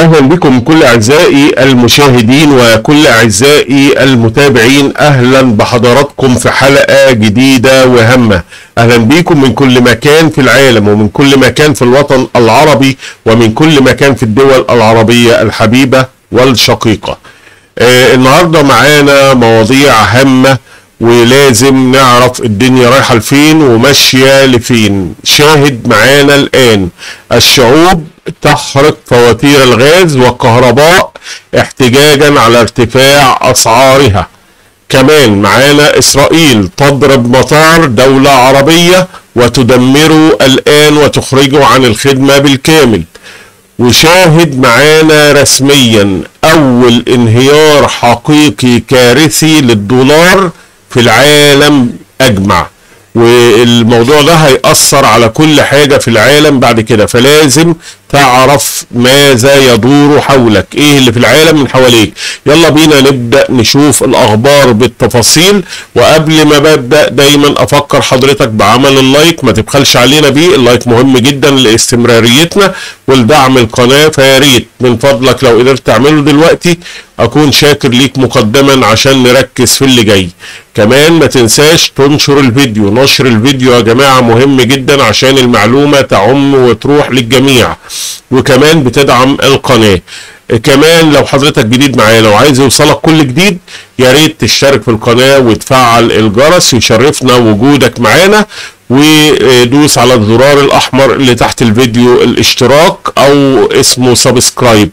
اهلا بكم كل اعزائي المشاهدين وكل اعزائي المتابعين اهلا بحضراتكم في حلقه جديده وهامه اهلا بكم من كل مكان في العالم ومن كل مكان في الوطن العربي ومن كل مكان في الدول العربيه الحبيبه والشقيقه آه النهارده معانا مواضيع هامه ولازم نعرف الدنيا رايحه لفين وماشيه لفين شاهد معانا الان الشعوب تحرق فواتير الغاز والكهرباء احتجاجا على ارتفاع اسعارها كمان معانا اسرائيل تضرب مطار دولة عربية وتدمره الان وتخرجه عن الخدمة بالكامل وشاهد معانا رسميا اول انهيار حقيقي كارثي للدولار في العالم اجمع والموضوع ده هيأثر على كل حاجة في العالم بعد كده فلازم تعرف ماذا يدور حولك ايه اللي في العالم من حواليك يلا بينا نبدأ نشوف الاخبار بالتفاصيل وقبل ما ببدأ دايما افكر حضرتك بعمل اللايك ما تبخلش علينا بيه اللايك مهم جدا لاستمراريتنا ولدعم القناة فياريت من فضلك لو قدرت تعمله دلوقتي اكون شاكر ليك مقدما عشان نركز في اللي جاي كمان ما تنساش تنشر الفيديو نشر الفيديو يا جماعة مهم جدا عشان المعلومة تعم وتروح للجميع وكمان بتدعم القناة كمان لو حضرتك جديد معانا وعايز يوصلك كل جديد يا ريت تشترك في القناة وتفعل الجرس يشرفنا وجودك معانا ودوس على الزرار الاحمر اللي تحت الفيديو الاشتراك او اسمه سبسكرايب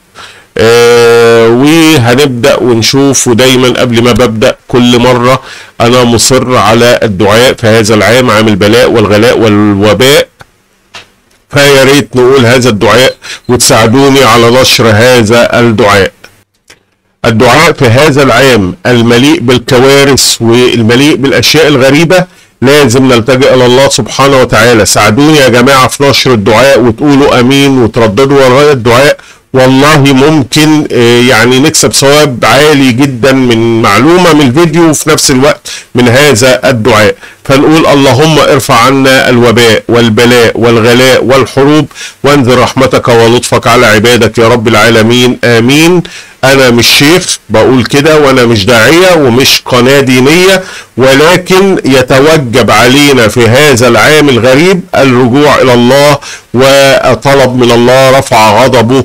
آه وهنبدا ونشوف ودايما قبل ما ببدا كل مره انا مصر على الدعاء في هذا العام عام البلاء والغلاء والوباء فيا ريت نقول هذا الدعاء وتساعدوني على نشر هذا الدعاء الدعاء في هذا العام المليء بالكوارث والمليء بالاشياء الغريبه لازم نلتجئ الى الله سبحانه وتعالى ساعدوني يا جماعه في نشر الدعاء وتقولوا امين وترددوا ورايا الدعاء والله ممكن يعني نكسب ثواب عالي جدا من معلومة من الفيديو وفي نفس الوقت من هذا الدعاء فنقول اللهم ارفع عنا الوباء والبلاء والغلاء والحروب وانزل رحمتك ولطفك على عبادك يا رب العالمين امين انا مش شيخ بقول كده وانا مش داعية ومش قناة دينية ولكن يتوجب علينا في هذا العام الغريب الرجوع الى الله وطلب من الله رفع غضبه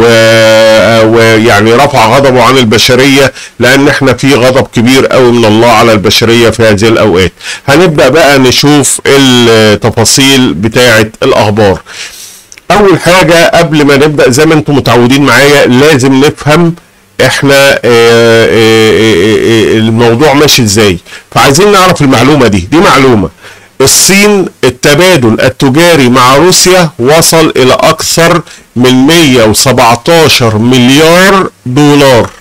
ويعني رفع غضبه عن البشرية لان احنا في غضب كبير قوي من الله على البشرية في هذه الاوقات هنبدأ بقى نشوف التفاصيل بتاعة الاخبار اول حاجة قبل ما نبدأ زي ما انتم متعودين معايا لازم نفهم احنا الموضوع ماشي ازاي فعايزين نعرف المعلومة دي دي معلومة الصين التبادل التجاري مع روسيا وصل الى اكثر من 117 مليار دولار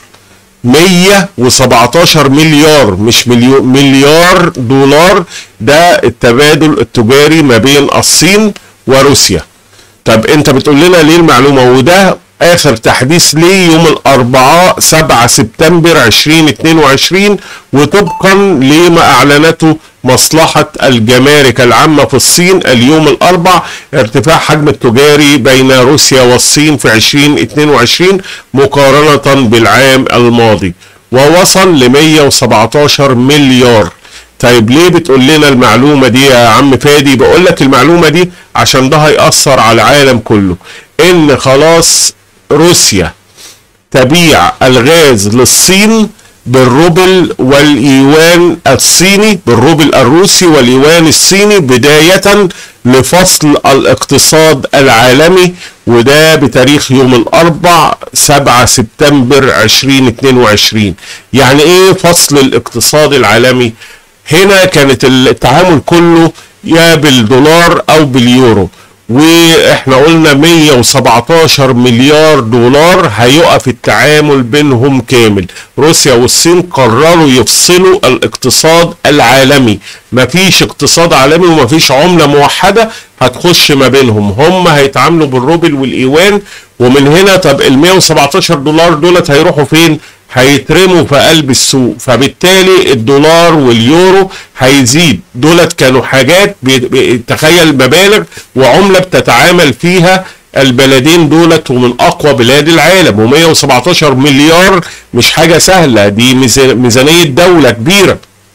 117 مليار مش مليو مليار دولار ده التبادل التجاري ما بين الصين وروسيا طب انت بتقول لنا ليه المعلومة وده اخر تحديث ليه يوم الاربعاء 7 سبتمبر 2022 وطبقا لما اعلنته مصلحة الجمارك العامة في الصين اليوم الأربع ارتفاع حجم التجاري بين روسيا والصين في 2022 مقارنة بالعام الماضي ووصل ل 117 مليار طيب ليه بتقول لنا المعلومة دي يا عم فادي بقول لك المعلومة دي عشان ده هيأثر على العالم كله ان خلاص روسيا تبيع الغاز للصين بالروبل والايوان الصيني بالروبل الروسي والايوان الصيني بداية لفصل الاقتصاد العالمي وده بتاريخ يوم الاربع 7 سبتمبر 2022 يعني ايه فصل الاقتصاد العالمي هنا كانت التعامل كله يا بالدولار او باليورو واحنا قلنا 117 مليار دولار هيقف التعامل بينهم كامل روسيا والصين قرروا يفصلوا الاقتصاد العالمي مفيش اقتصاد عالمي ومفيش عملة موحدة هتخش ما بينهم هم هيتعاملوا بالروبل والايوان ومن هنا طب ال 117 دولار دولت هيروحوا فين هيترموا في قلب السوق فبالتالي الدولار واليورو هيزيد دولت كانوا حاجات بي- بي- تخيل مبالغ وعملة بتتعامل فيها البلدين دولت ومن اقوى بلاد العالم و117 مليار مش حاجه سهله دي ميزانيه دوله كبيره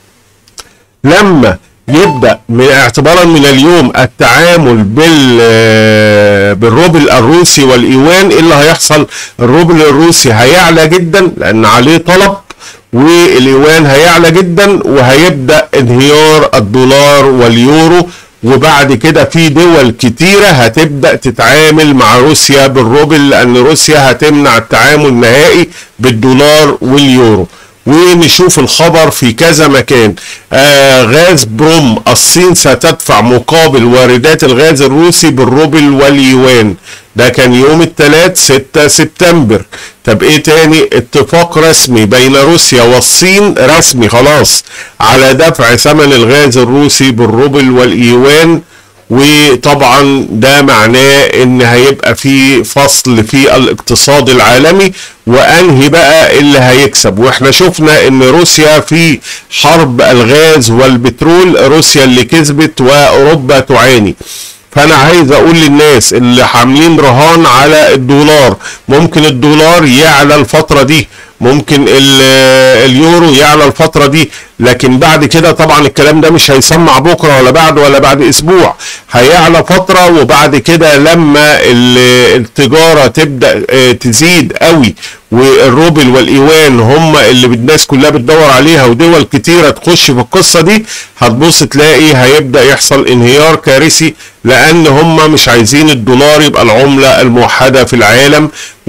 لما يبدا من اعتبارا من اليوم التعامل بال بالروبل الروسي والايوان ايه اللي هيحصل الروبل الروسي هيعلى جدا لان عليه طلب والايوان هيعلى جدا وهيبدا انهيار الدولار واليورو وبعد كده في دول كتيرة هتبدأ تتعامل مع روسيا بالروبل لأن روسيا هتمنع التعامل نهائي بالدولار واليورو ونشوف الخبر في كذا مكان آه غاز بروم الصين ستدفع مقابل واردات الغاز الروسي بالروبل واليوان ده كان يوم الثلاث 6 سبتمبر طب ايه تاني اتفاق رسمي بين روسيا والصين رسمي خلاص على دفع ثمن الغاز الروسي بالروبل والايوان وطبعا ده معناه ان هيبقى في فصل في الاقتصاد العالمي وانهي بقى اللي هيكسب واحنا شفنا ان روسيا في حرب الغاز والبترول روسيا اللي كسبت واوروبا تعاني فانا عايز اقول للناس اللي حاملين رهان على الدولار ممكن الدولار يعلى الفتره دي ممكن اليورو يعلى الفترة دي لكن بعد كده طبعا الكلام ده مش هيسمع بكرة ولا بعد ولا بعد اسبوع هيعلى فترة وبعد كده لما التجارة تبدأ تزيد قوي والروبل والايوان هم اللي الناس كلها بتدور عليها ودول كتيرة تخش في القصة دي هتبص تلاقي هيبدأ يحصل انهيار كارثي لان هم مش عايزين الدولار يبقى العملة الموحدة في العالم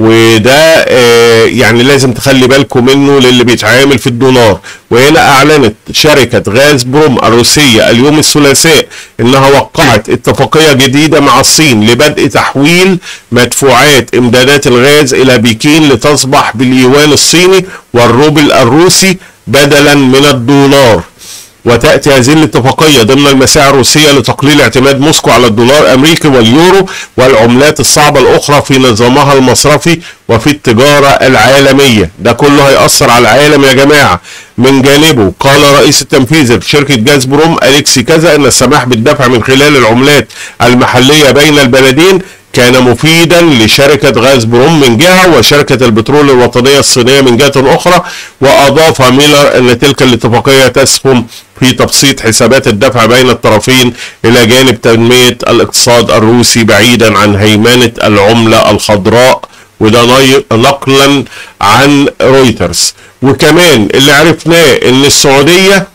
وده يعني لازم تخلي بالكم منه للي بيتعامل في الدولار وهنا اعلنت شركة غاز بروم الروسية اليوم الثلاثاء انها وقعت اتفاقية جديدة مع الصين لبدء تحويل مدفوعات امدادات الغاز الى بكين لتصبح باليوان الصيني والروبل الروسي بدلا من الدولار وتأتي هذه الاتفاقية ضمن المساعي الروسية لتقليل اعتماد موسكو على الدولار الأمريكي واليورو والعملات الصعبة الأخرى في نظامها المصرفي وفي التجارة العالمية ده كله هيأثر على العالم يا جماعة من جانبه قال رئيس التنفيذي لشركة جاز بروم أليكسي كذا أن السماح بالدفع من خلال العملات المحلية بين البلدين كان مفيدا لشركة غاز بروم من جهة وشركة البترول الوطنية الصينية من جهة أخرى وأضاف ميلر أن تلك الاتفاقية تسهم في تبسيط حسابات الدفع بين الطرفين إلى جانب تنمية الاقتصاد الروسي بعيدا عن هيمنة العملة الخضراء وده نقلا عن رويترز وكمان اللي عرفناه ان السعودية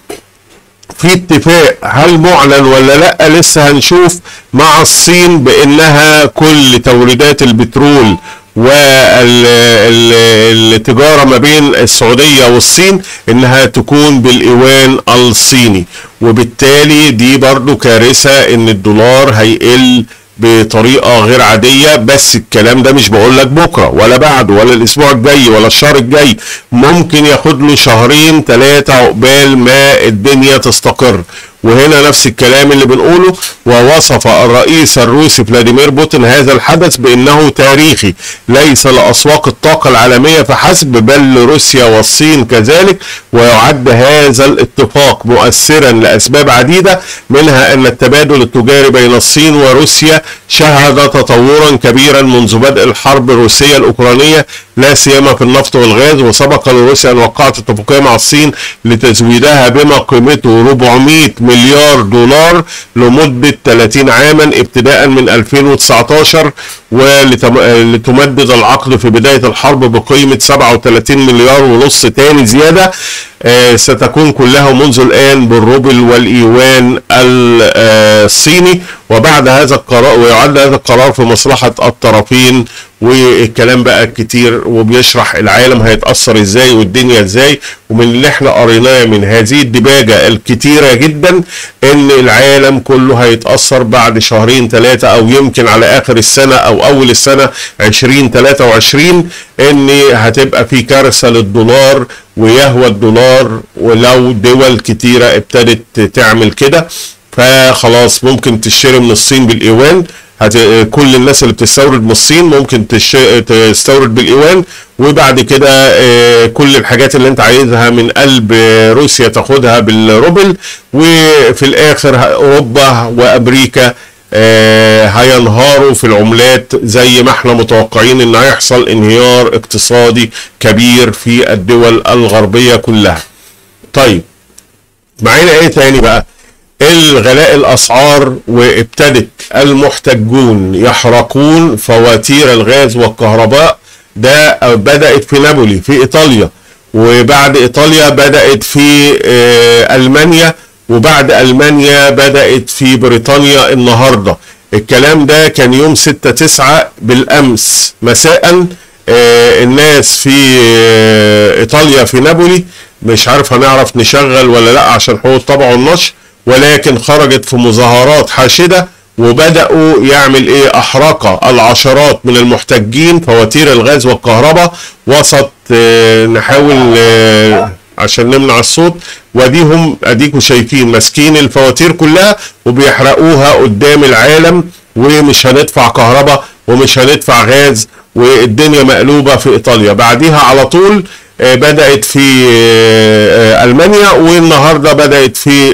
في اتفاق هل معلن ولا لا لسه هنشوف مع الصين بانها كل توريدات البترول والتجارة ما بين السعودية والصين انها تكون بالايوان الصيني وبالتالي دي برضو كارثة ان الدولار هيقل بطريقة غير عادية بس الكلام ده مش بقول لك بكرة ولا بعده ولا الاسبوع الجاي ولا الشهر الجاي ممكن ياخد له شهرين ثلاثة عقبال ما الدنيا تستقر وهنا نفس الكلام اللي بنقوله ووصف الرئيس الروسي فلاديمير بوتين هذا الحدث بانه تاريخي ليس لاسواق الطاقه العالميه فحسب بل لروسيا والصين كذلك ويعد هذا الاتفاق مؤثرا لاسباب عديده منها ان التبادل التجاري بين الصين وروسيا شهد تطورا كبيرا منذ بدء الحرب الروسيه الاوكرانيه لا سيما في النفط والغاز وسبق لروسيا ان وقعت اتفاقيه مع الصين لتزويدها بما قيمته 400 مليار دولار لمده 30 عاما ابتداء من 2019 ولتمدد العقد في بدايه الحرب بقيمه 37 مليار ونص تاني زياده آه ستكون كلها منذ الآن بالروبل والإيوان الصيني وبعد هذا القرار ويعد هذا القرار في مصلحة الطرفين والكلام بقى كتير وبيشرح العالم هيتأثر ازاي والدنيا ازاي ومن اللي احنا قريناه من هذه الدباجة الكتيرة جدا ان العالم كله هيتأثر بعد شهرين ثلاثة او يمكن على اخر السنة او اول السنة 2023 ان هتبقى في كارثة للدولار ويهوى الدولار ولو دول كتيرة ابتدت تعمل كده فخلاص ممكن تشتري من الصين بالايوان هت... كل الناس اللي بتستورد من الصين ممكن تش... تستورد بالايوان وبعد كده آه كل الحاجات اللي انت عايزها من قلب روسيا تاخدها بالروبل وفي الاخر اوروبا وامريكا آه هينهاروا في العملات زي ما احنا متوقعين ان هيحصل انهيار اقتصادي كبير في الدول الغربية كلها طيب معانا ايه تاني بقى الغلاء الاسعار وابتدت المحتجون يحرقون فواتير الغاز والكهرباء ده بدأت في نابولي في ايطاليا وبعد ايطاليا بدأت في آه المانيا وبعد المانيا بدأت في بريطانيا النهاردة الكلام ده كان يوم 6 9 بالامس مساء آه الناس في آه ايطاليا في نابولي مش عارف هنعرف نشغل ولا لا عشان حقوق الطبع والنشر ولكن خرجت في مظاهرات حاشده وبداوا يعمل ايه احرق العشرات من المحتجين فواتير الغاز والكهرباء وسط آه نحاول آه عشان نمنع الصوت واديهم اديكم شايفين ماسكين الفواتير كلها وبيحرقوها قدام العالم ومش هندفع كهرباء ومش هندفع غاز والدنيا مقلوبه في ايطاليا بعديها على طول بدأت في ألمانيا والنهاردة بدأت في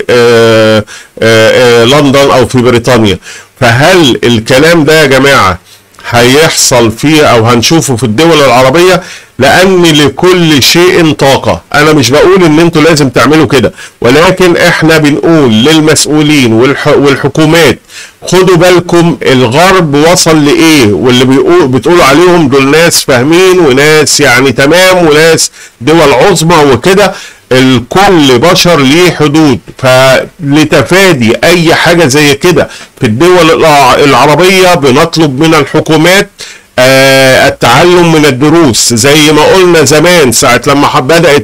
لندن أو في بريطانيا فهل الكلام ده يا جماعة هيحصل فيه أو هنشوفه في الدول العربية لأن لكل شيء طاقة أنا مش بقول إن أنتوا لازم تعملوا كده ولكن إحنا بنقول للمسؤولين والحكومات خدوا بالكم الغرب وصل لايه واللي بيقول بتقولوا عليهم دول ناس فاهمين وناس يعني تمام وناس دول عظمى وكده الكل بشر ليه حدود فلتفادي اي حاجه زي كده في الدول العربيه بنطلب من الحكومات آه التعلم من الدروس زي ما قلنا زمان ساعة لما بدأت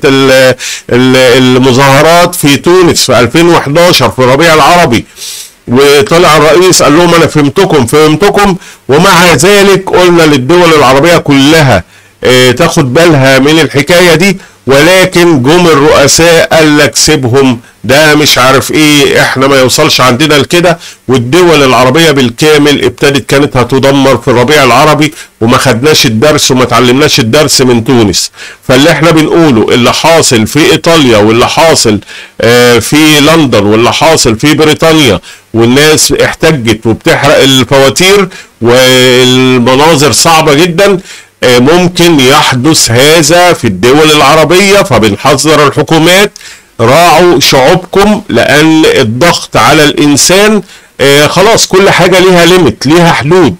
المظاهرات في تونس في 2011 في الربيع العربي وطلع الرئيس قال لهم انا فهمتكم فهمتكم ومع ذلك قلنا للدول العربيه كلها اه تاخد بالها من الحكايه دي ولكن جم الرؤساء قال لك سيبهم ده مش عارف ايه احنا ما يوصلش عندنا لكده والدول العربيه بالكامل ابتدت كانت هتدمر في الربيع العربي وما خدناش الدرس وما اتعلمناش الدرس من تونس فاللي احنا بنقوله اللي حاصل في ايطاليا واللي حاصل اه في لندن واللي حاصل في بريطانيا والناس احتجت وبتحرق الفواتير والمناظر صعبه جدا ممكن يحدث هذا في الدول العربية فبنحذر الحكومات راعوا شعوبكم لأن الضغط على الإنسان آه خلاص كل حاجة ليها ليميت ليها حدود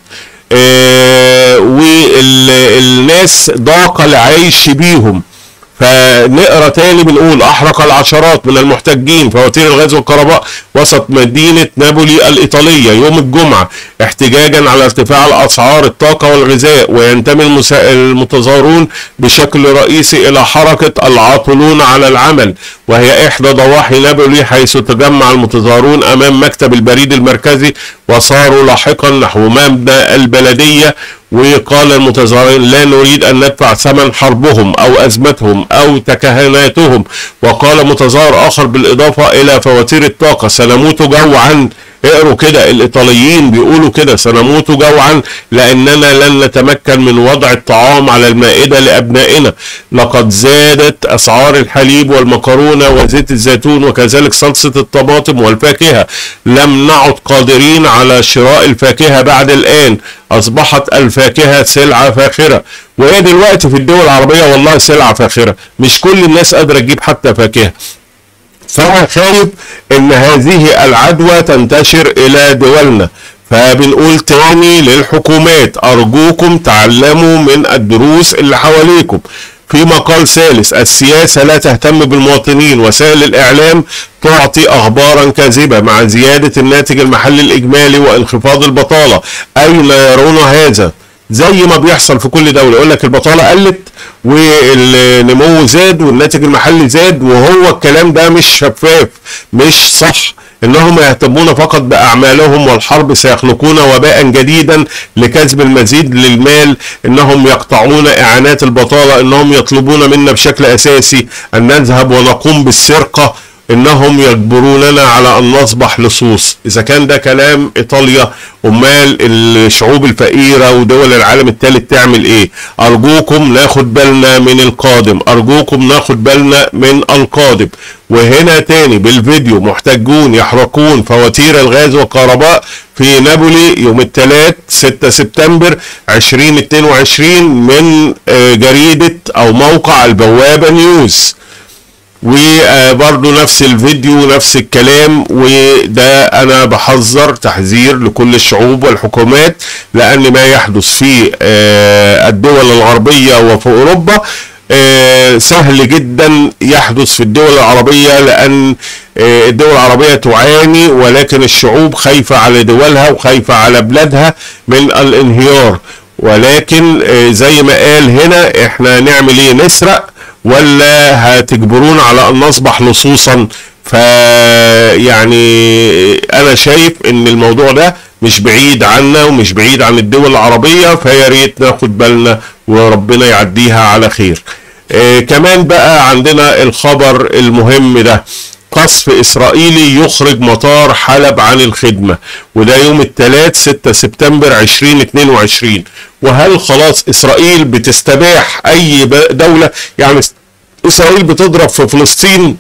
آه والناس ضاق العيش بيهم فنقرا تاني بنقول احرق العشرات من المحتجين فواتير الغاز والكهرباء وسط مدينه نابولي الايطاليه يوم الجمعه احتجاجا على ارتفاع الاسعار الطاقه والغذاء وينتمي المتظاهرون بشكل رئيسي الى حركه العاطلون على العمل وهي احدى ضواحي نابولي حيث تجمع المتظاهرون امام مكتب البريد المركزي وصاروا لاحقا نحو مبنى البلديه وقال المتظاهرين لا نريد ان ندفع ثمن حربهم او ازمتهم او تكهناتهم وقال متظاهر اخر بالاضافه الى فواتير الطاقه سنموت جوعا اقروا كده الايطاليين بيقولوا كده سنموت جوعا لاننا لن نتمكن من وضع الطعام على المائده لابنائنا لقد زادت اسعار الحليب والمكرونه وزيت الزيتون وكذلك صلصه الطماطم والفاكهه لم نعد قادرين على شراء الفاكهه بعد الان اصبحت الفاكهه سلعه فاخره وهي دلوقتي في الدول العربيه والله سلعه فاخره مش كل الناس قادره تجيب حتى فاكهه فانا خايف ان هذه العدوى تنتشر الى دولنا فبنقول تاني للحكومات ارجوكم تعلموا من الدروس اللي حواليكم في مقال ثالث السياسة لا تهتم بالمواطنين وسائل الإعلام تعطي أخبارا كاذبة مع زيادة الناتج المحلي الإجمالي وانخفاض البطالة أين يرون هذا زي ما بيحصل في كل دولة يقول لك البطالة قلت والنمو زاد والناتج المحلي زاد وهو الكلام ده مش شفاف مش صح انهم يهتمون فقط باعمالهم والحرب سيخلقون وباء جديدا لكسب المزيد للمال انهم يقطعون اعانات البطاله انهم يطلبون منا بشكل اساسي ان نذهب ونقوم بالسرقه انهم يجبروننا على ان نصبح لصوص اذا كان ده كلام ايطاليا امال الشعوب الفقيره ودول العالم الثالث تعمل ايه ارجوكم ناخد بالنا من القادم ارجوكم ناخد بالنا من القادم وهنا تاني بالفيديو محتجون يحرقون فواتير الغاز والكهرباء في نابولي يوم الثلاث 6 سبتمبر 2022 من جريدة او موقع البوابة نيوز وبرضه نفس الفيديو نفس الكلام وده انا بحذر تحذير لكل الشعوب والحكومات لان ما يحدث في الدول الغربية وفي اوروبا سهل جدا يحدث في الدول العربية لأن الدول العربية تعاني ولكن الشعوب خايفة على دولها وخايفة على بلادها من الانهيار ولكن زي ما قال هنا احنا نعمل ايه نسرق ولا هتجبرونا على ان نصبح لصوصا فيعني انا شايف ان الموضوع ده مش بعيد عنا ومش بعيد عن الدول العربية فيا ريت ناخد بالنا وربنا يعديها على خير آه كمان بقى عندنا الخبر المهم ده قصف اسرائيلي يخرج مطار حلب عن الخدمة وده يوم الثلاث 6 سبتمبر 2022 وهل خلاص اسرائيل بتستباح اي دولة يعني اسرائيل بتضرب في فلسطين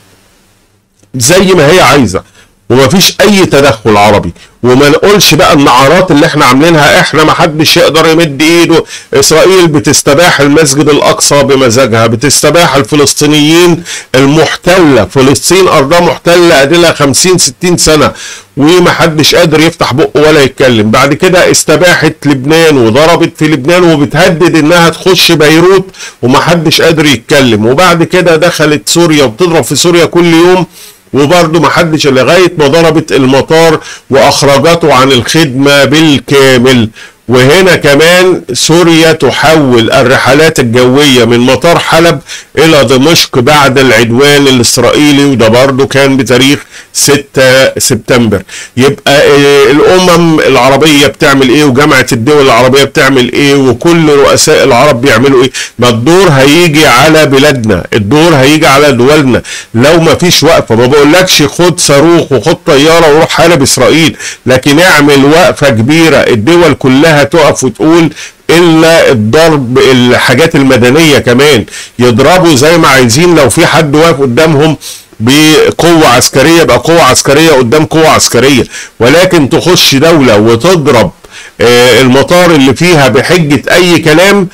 زي ما هي عايزة ومفيش اي تدخل عربي وما نقولش بقى النعرات اللي احنا عاملينها احنا ما حدش يقدر يمد ايده اسرائيل بتستباح المسجد الاقصى بمزاجها بتستباح الفلسطينيين المحتله فلسطين ارضها محتله اديلها 50 60 سنه وما حدش قادر يفتح بقه ولا يتكلم بعد كده استباحت لبنان وضربت في لبنان وبتهدد انها تخش بيروت وما حدش قادر يتكلم وبعد كده دخلت سوريا وبتضرب في سوريا كل يوم وبرضه ما حدش لغايه ما ضربت المطار واخرجته عن الخدمه بالكامل وهنا كمان سوريا تحول الرحلات الجوية من مطار حلب إلى دمشق بعد العدوان الإسرائيلي وده برضه كان بتاريخ 6 سبتمبر يبقى الأمم العربية بتعمل إيه وجامعة الدول العربية بتعمل إيه وكل رؤساء العرب بيعملوا إيه ما الدور هيجي على بلادنا الدور هيجي على دولنا لو ما فيش وقفة ما بقولكش خد صاروخ وخد طيارة وروح حلب إسرائيل لكن اعمل وقفة كبيرة الدول كلها تقف وتقول الا الضرب الحاجات المدنيه كمان يضربوا زي ما عايزين لو في حد واقف قدامهم بقوة عسكرية يبقى قوة عسكرية قدام قوة عسكرية ولكن تخش دولة وتضرب المطار اللي فيها بحجة اي كلام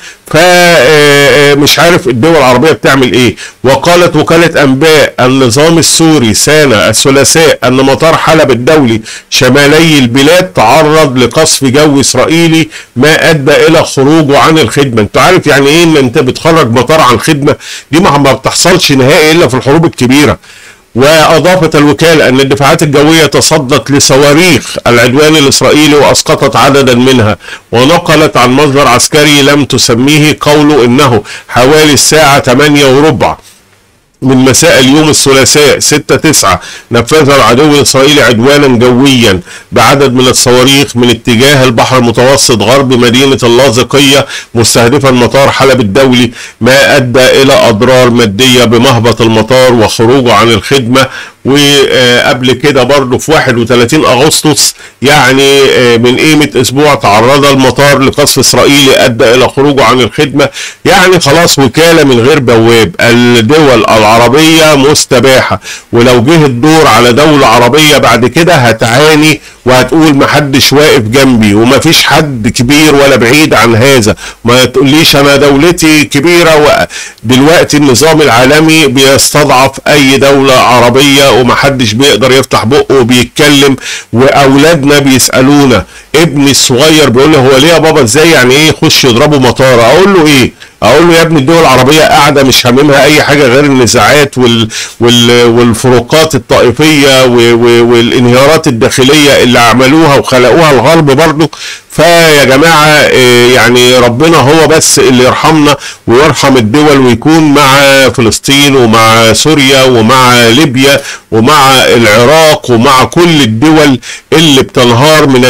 فمش عارف الدول العربية بتعمل ايه وقالت وكالة انباء النظام السوري سانا الثلاثاء ان مطار حلب الدولي شمالي البلاد تعرض لقصف جو اسرائيلي ما ادى الى خروجه عن الخدمة انت عارف يعني ايه ان انت بتخرج مطار عن خدمة دي ما بتحصلش نهائي الا في الحروب الكبيرة وأضافت الوكالة أن الدفاعات الجوية تصدت لصواريخ العدوان الإسرائيلي وأسقطت عددا منها ونقلت عن مصدر عسكري لم تسميه قوله إنه حوالي الساعة 8 وربع من مساء اليوم الثلاثاء 6 9 نفذ العدو الاسرائيلي عدوانا جويا بعدد من الصواريخ من اتجاه البحر المتوسط غرب مدينه اللاذقيه مستهدفا مطار حلب الدولي ما ادى الى اضرار ماديه بمهبط المطار وخروجه عن الخدمه وقبل كده برضه في 31 اغسطس يعني من قيمه اسبوع تعرض المطار لقصف اسرائيلي ادى الى خروجه عن الخدمه يعني خلاص وكاله من غير بواب الدول العربيه مستباحه ولو جه الدور على دوله عربيه بعد كده هتعاني وهتقول محدش واقف جنبي ومفيش حد كبير ولا بعيد عن هذا ما تقوليش انا دولتي كبيرة دلوقتي النظام العالمي بيستضعف اي دولة عربية ومحدش بيقدر يفتح بقه وبيتكلم واولادنا بيسألونا ابني الصغير بيقول لي هو ليه يا بابا ازاي يعني ايه يخش يضربوا مطار اقول له ايه اقول له يا ابني الدول العربيه قاعده مش هاممها اي حاجه غير النزاعات وال وال والفروقات الطائفيه والانهيارات الداخليه اللي عملوها وخلقوها الغرب برضه فيا جماعه يعني ربنا هو بس اللي يرحمنا ويرحم الدول ويكون مع فلسطين ومع سوريا ومع ليبيا ومع العراق ومع كل الدول اللي بتنهار من الداخل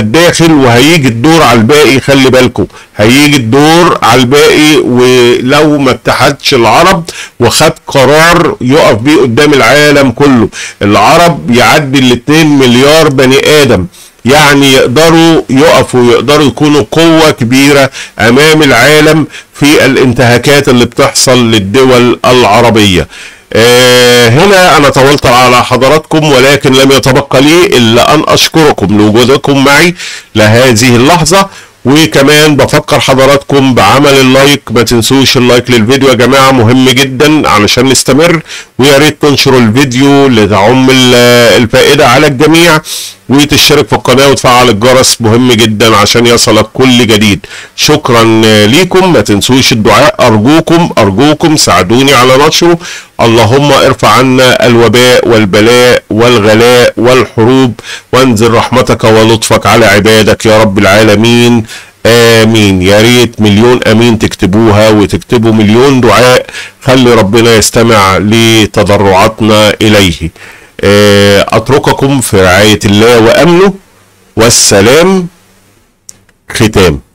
كامل وهيجي الدور على الباقي خلي بالكم هيجي الدور على الباقي ولو ما اتحدش العرب وخد قرار يقف بيه قدام العالم كله العرب يعدي ال 2 مليار بني ادم يعني يقدروا يقفوا يقدروا يكونوا قوة كبيرة أمام العالم في الانتهاكات اللي بتحصل للدول العربية آه هنا أنا طولت على حضراتكم ولكن لم يتبقى لي إلا أن أشكركم لوجودكم معي لهذه اللحظة وكمان بفكر حضراتكم بعمل اللايك ما تنسوش اللايك للفيديو يا جماعة مهم جدا علشان نستمر ويا ريت تنشروا الفيديو لتعم الفائدة على الجميع وتشترك في القناة وتفعل الجرس مهم جدا عشان يصلك كل جديد شكرا ليكم ما تنسوش الدعاء أرجوكم أرجوكم ساعدوني على نشره اللهم ارفع عنا الوباء والبلاء والغلاء والحروب وانزل رحمتك ولطفك على عبادك يا رب العالمين امين يا ريت مليون امين تكتبوها وتكتبوا مليون دعاء خلي ربنا يستمع لتضرعاتنا اليه اترككم في رعايه الله وامنه والسلام ختام